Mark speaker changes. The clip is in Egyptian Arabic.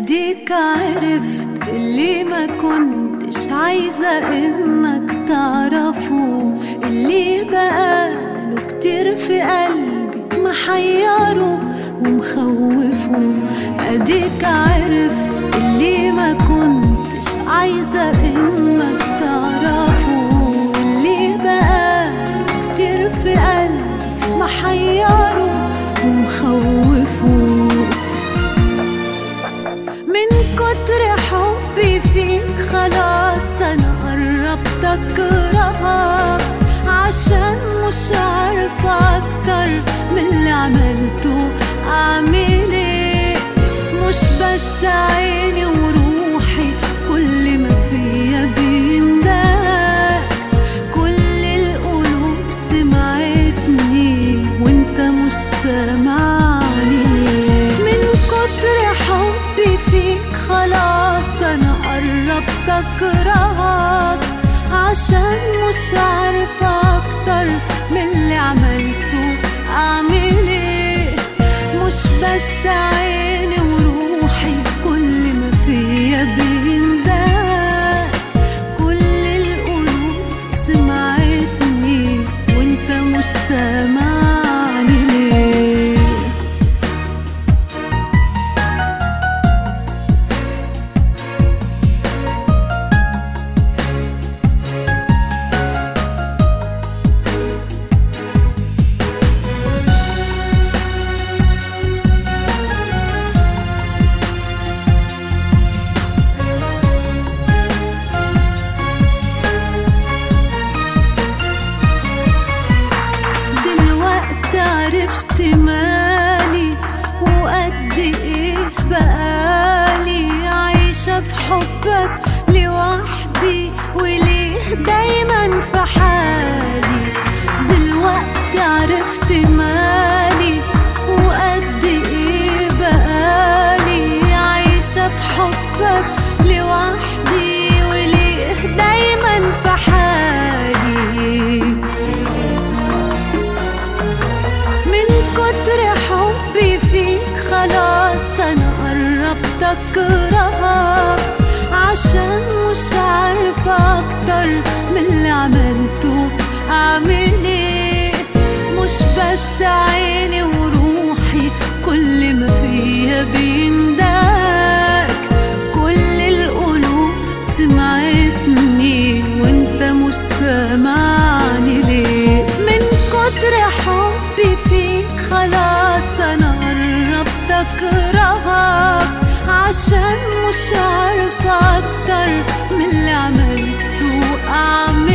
Speaker 1: اديك عرفت اللي ما كنتش عايزة انك تعرفه اللي بقاله كتير في قلبي محيره ومخوفه اديك عرفت اللي ما كنتش عايزة انك تعرفه اللي بقاله كتير في قلبي محيره ومخوفه من كتر حبي فيك خلاص انا قربت اكرهك عشان مش عارفة اكتر من اللي عملته اعمل ايه مش بس عيني وروحي كل ما فيا بيندهك كل القلوب سمعتني وانت مش سامعني من كتر حبي فيك خلاص انا قربت اكرهك عشان مش عارفة اكتر من اللي عملته اعمل ايه مش بس عيني وروحي كل ما فيا بيندهك كل القلوب سمعتني وانت مش سامعني ليه دلوقتي عرفت مالي وقد ايه بقالي عايشة في حبك لوحدي وليه دايما في حالي دلوقتي عرفت مالي وقد ايه بقالي عايشة في حبك لوحدي وليه دايما في حالي من كتر حبي فيك خلاص انا قربت اكرهك عشان مش عارفة اكتر من اللي عملته اعمل ايه مش بس عيني وروحي كل ما فيا بيندك كل القلوب سمعتني وانت مش سامعني ليه من كتر حبي فيك خلاص انا قربت اكرهك عشان مش عارفة اكتر من اللي عملته اعمل